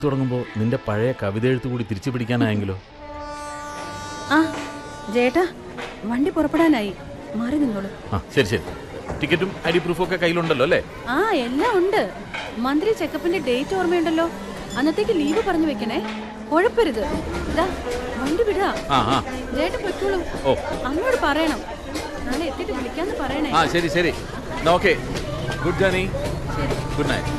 തുടങ്ങുമ്പോൾ നിന്റെ പഴയ കവിത എഴുത്ത് കൂടി തിരിച്ചു പിടിക്കാനായെങ്കിലോ ആ ജേട്ടാ വണ്ടി പുറപ്പെടാനായി മാറി നിന്നോളൂ ആ ശരി ശരി ടിക്കറ്റും ഐ ഡി പ്രൂഫും ഒക്കെ കയ്യിലുണ്ടല്ലോ അല്ലേ ആ എല്ലാം ഉണ്ട് മന്ത്രി ചെക്കപ്പിന്റെ ഡേറ്റ് ഓർമ്മയുണ്ടല്ലോ അന്നത്തേക്ക് ലീവ് പറഞ്ഞു വെക്കണേ കുഴപ്പരുത് ഇതാ വണ്ടി വിടാ ആ ആ ജേട്ടൻ പൊയ്ക്കോളൂ ഓ അമ്മയോട് പറയണം നാളെ എത്തിയിട്ട് വിളിക്കാന്ന് പറയണേ ആ ശരി ശരി എന്നാ ഓക്കെ ഗുഡ് ജേർണി ശരി ഗുഡ് നൈറ്റ്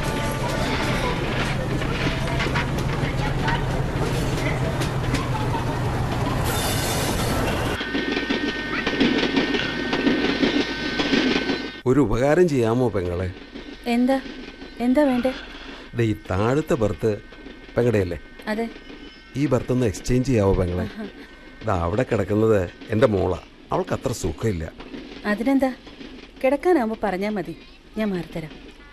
ഒരു ഉപകാരം ചെയ്യാമോ പെങ്ങളെ എന്താ എന്താ വേണ്ടേ ദേ ഈ താഴത്തെ ബർത്ത് പെങ്ങടെയല്ലേ അതെ ഈ ബർത്ത് ഒന്ന് എക്സ്ചേഞ്ച് ചെയ്യാവോ പെങ്ങളെ ഇതാ അവിടെ കിടക്കുന്നത് എൻ്റെ മോളാ അവൾക്ക് അത്ര സുഖമില്ല അതിനെന്താ കിടക്കാനാവുമ്പോ പറഞ്ഞാ മതി ഞാൻ മാറിത്തരാം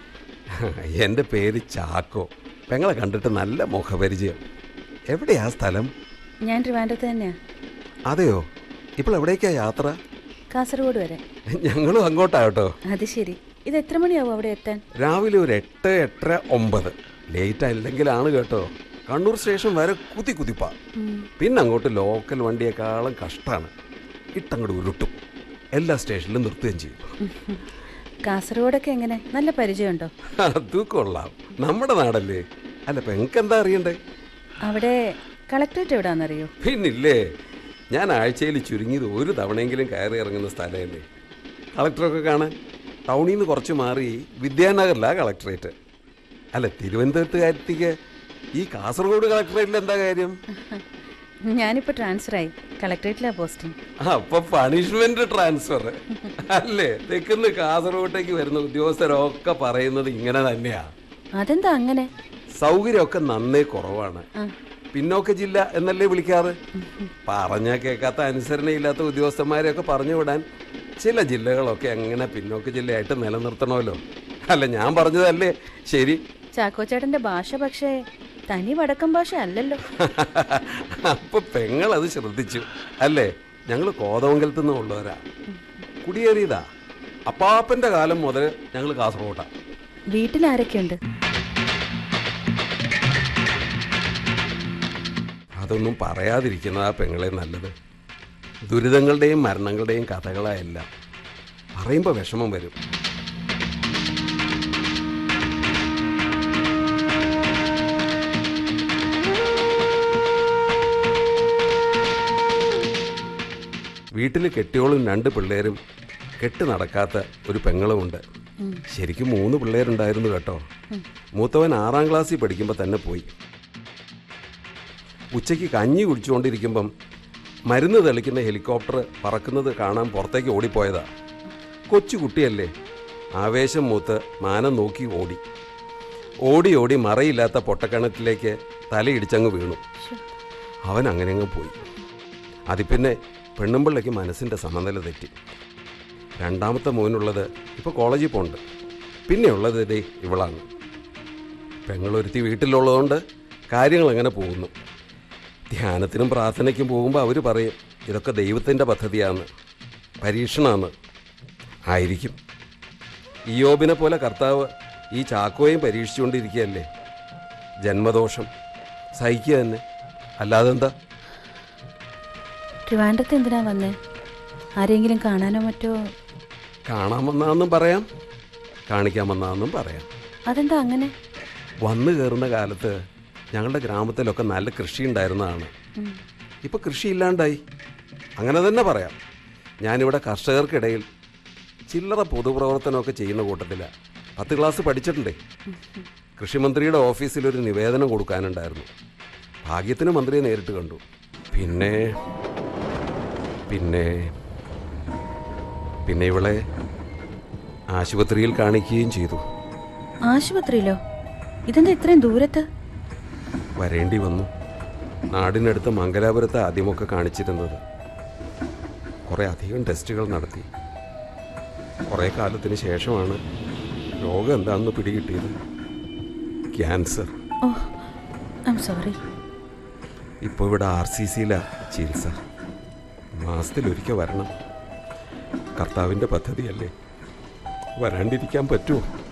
എൻ്റെ പേര് ചാക്കോ പെങ്ങളെ കണ്ടിട്ട് നല്ല മുഖപരിചയം എവിടെയാ സ്ഥലം ഞാൻ ട്രിവാൻഡ്രത്ത് തന്നെയാ അതെയോ ഇപ്പോൾ എവിടേക്കാ യാത്ര കാസർഗോഡ് വരെ ഞങ്ങളും അങ്ങോട്ടാട്ടോ അത് ശരി ഇത് എത്ര മണിയാവും അവിടെ എത്താൻ രാവിലെ ഒരു എട്ട് എട്ടര ഒമ്പത് ലേറ്റ് അല്ലെങ്കിലാണ് കേട്ടോ കണ്ണൂർ സ്റ്റേഷൻ വരെ കുതി കുതിപ്പാ പിന്നെ അങ്ങോട്ട് ലോക്കൽ വണ്ടിയേക്കാളും കഷ്ടാണ് ഇട്ടങ്ങോട്ട് ഉരുട്ടും എല്ലാ സ്റ്റേഷനിലും നിർത്തുകയും ചെയ്യും കാസർഗോഡൊക്കെ എങ്ങനെ നല്ല പരിചയമുണ്ടോ അത് കൊള്ളാം നമ്മുടെ നാടല്ലേ അല്ല പെങ്ങൾക്ക് എന്താ അറിയണ്ടേ അവിടെ കളക്ടറേറ്റ് എവിടാന്നറിയോ പിന്നില്ലേ ഞാൻ ആഴ്ചയിൽ ചുരുങ്ങിയത് ഒരു തവണയെങ്കിലും കയറി ഇറങ്ങുന്ന സ്ഥലമല്ലേ കളക്ടറൊക്കെ കാണാൻ ടൗണിൽ നിന്ന് കുറച്ച് മാറി വിദ്യാനഗറിലാണ് കളക്ടറേറ്റ് അല്ല തിരുവനന്തപുരത്തുകാരത്തേക്ക് ഈ കാസർഗോഡ് കളക്ടറേറ്റിൽ എന്താ കാര്യം ഞാനിപ്പോ ട്രാൻസ്ഫർ ആയി കളക്ടറേറ്റിലാ പോസ്റ്റിംഗ് അപ്പൊ പണിഷ്മെന്റ് ട്രാൻസ്ഫർ അല്ലേ തെക്കുന്ന് കാസർഗോട്ടേക്ക് വരുന്ന ഉദ്യോഗസ്ഥരൊക്കെ പറയുന്നത് ഇങ്ങനെ തന്നെയാ അതെന്താ അങ്ങനെ സൗകര്യമൊക്കെ നന്നേ കുറവാണ് ആ. പിന്നോക്ക ജില്ല എന്നല്ലേ വിളിക്കാറ് പറഞ്ഞാ കേൾക്കാത്ത അനുസരണയില്ലാത്ത ഉദ്യോഗസ്ഥന്മാരെയൊക്കെ പറഞ്ഞു വിടാൻ ചില ജില്ലകളൊക്കെ അങ്ങനെ പിന്നോക്ക ജില്ലയായിട്ട് നിലനിർത്തണമല്ലോ അല്ല ഞാൻ പറഞ്ഞതല്ലേ ശരി ചാക്കോച്ചേട്ടന്റെ ഭാഷ പക്ഷേ തനി വടക്കൻ ഭാഷ അല്ലല്ലോ അപ്പൊ പെങ്ങൾ അത് ശ്രദ്ധിച്ചു അല്ലേ ഞങ്ങൾ കോതമംഗലത്ത് നിന്ന് ഉള്ളവരാ കുടിയേറിയതാ അപ്പാപ്പന്റെ കാലം മുതൽ ഞങ്ങൾ കാസർഗോട്ടാ വീട്ടിൽ ആരൊക്കെയുണ്ട് അതൊന്നും പറയാതിരിക്കുന്നതാ പെങ്ങളെ നല്ലത് ദുരിതങ്ങളുടെയും മരണങ്ങളുടെയും കഥകളായെല്ലാം പറയുമ്പോൾ വിഷമം വരും വീട്ടിൽ കെട്ടിയോളും രണ്ട് പിള്ളേരും കെട്ട് നടക്കാത്ത ഒരു പെങ്ങളുമുണ്ട് ശരിക്കും മൂന്ന് പിള്ളേരുണ്ടായിരുന്നു കേട്ടോ മൂത്തവൻ ആറാം ക്ലാസ്സിൽ പഠിക്കുമ്പോൾ തന്നെ പോയി ഉച്ചയ്ക്ക് കഞ്ഞി കുടിച്ചുകൊണ്ടിരിക്കുമ്പം മരുന്ന് തെളിക്കുന്ന ഹെലികോപ്റ്റർ പറക്കുന്നത് കാണാൻ പുറത്തേക്ക് ഓടിപ്പോയതാ കൊച്ചു കുട്ടിയല്ലേ ആവേശം മൂത്ത് മാനം നോക്കി ഓടി ഓടി ഓടി മറയില്ലാത്ത പൊട്ടക്കിണറ്റിലേക്ക് തലയിടിച്ചങ്ങ് വീണു അവൻ അങ്ങനെ അങ്ങ് പോയി അതിപ്പിന്നെ പെണ്ണുമ്പിള്ളയ്ക്ക് മനസ്സിൻ്റെ സമനില തെറ്റി രണ്ടാമത്തെ മോനുള്ളത് ഇപ്പോൾ കോളേജിൽ പോകുന്നുണ്ട് പിന്നെയുള്ളത് ഇതേ ഇവളാണ് പെങ്ങളൊരുത്തി വീട്ടിലുള്ളതുകൊണ്ട് കാര്യങ്ങൾ അങ്ങനെ പോകുന്നു ധ്യാനത്തിനും പ്രാർത്ഥനയ്ക്കും പോകുമ്പോൾ അവർ പറയും ഇതൊക്കെ ദൈവത്തിൻ്റെ പദ്ധതിയാണ് പരീക്ഷണമാണ് ആയിരിക്കും ഇയോബിനെ പോലെ കർത്താവ് ഈ ചാക്കോയും പരീക്ഷിച്ചുകൊണ്ടിരിക്കുകയല്ലേ ജന്മദോഷം സഹിക്കുക തന്നെ അല്ലാതെ എന്താ ട്രിവാൻഡ്രത്ത് എന്തിനാ വന്നേ ആരെങ്കിലും കാണാനോ മറ്റോ കാണാമെന്നാന്നും പറയാം കാണിക്കാമെന്നാന്നും പറയാം അതെന്താ അങ്ങനെ വന്നു കയറുന്ന കാലത്ത് ഞങ്ങളുടെ ഗ്രാമത്തിലൊക്കെ നല്ല കൃഷി ഉണ്ടായിരുന്നതാണ് ഇപ്പൊ കൃഷി ഇല്ലാണ്ടായി അങ്ങനെ തന്നെ പറയാം ഞാനിവിടെ കർഷകർക്കിടയിൽ ചില്ലറ പൊതുപ്രവർത്തനമൊക്കെ ചെയ്യുന്ന കൂട്ടത്തിലാണ് പത്ത് ക്ലാസ് പഠിച്ചിട്ടുണ്ടേ കൃഷിമന്ത്രിയുടെ ഓഫീസിൽ ഒരു നിവേദനം കൊടുക്കാനുണ്ടായിരുന്നു ഭാഗ്യത്തിന് മന്ത്രിയെ നേരിട്ട് കണ്ടു പിന്നെ പിന്നെ പിന്നെ ഇവളെ ആശുപത്രിയിൽ കാണിക്കുകയും ചെയ്തു ആശുപത്രിയിലോ ഇതെന്താ ഇത്രയും ദൂരത്ത് വരേണ്ടി വന്നു നാടിനടുത്ത് മംഗലാപുരത്ത് ആദ്യമൊക്കെ കാണിച്ചിരുന്നത് കുറേ അധികം ടെസ്റ്റുകൾ നടത്തി കുറേ കാലത്തിന് ശേഷമാണ് രോഗം എന്താണെന്ന് പിടികിട്ടിയത് cancer oh I'm sorry ഇപ്പോൾ ഇവിടെ ആർ സി സിയിലാണ് ചികിത്സ മാസത്തിലൊരിക്കൽ വരണം കർത്താവിൻ്റെ പദ്ധതിയല്ലേ വരാണ്ടിരിക്കാൻ പറ്റുമോ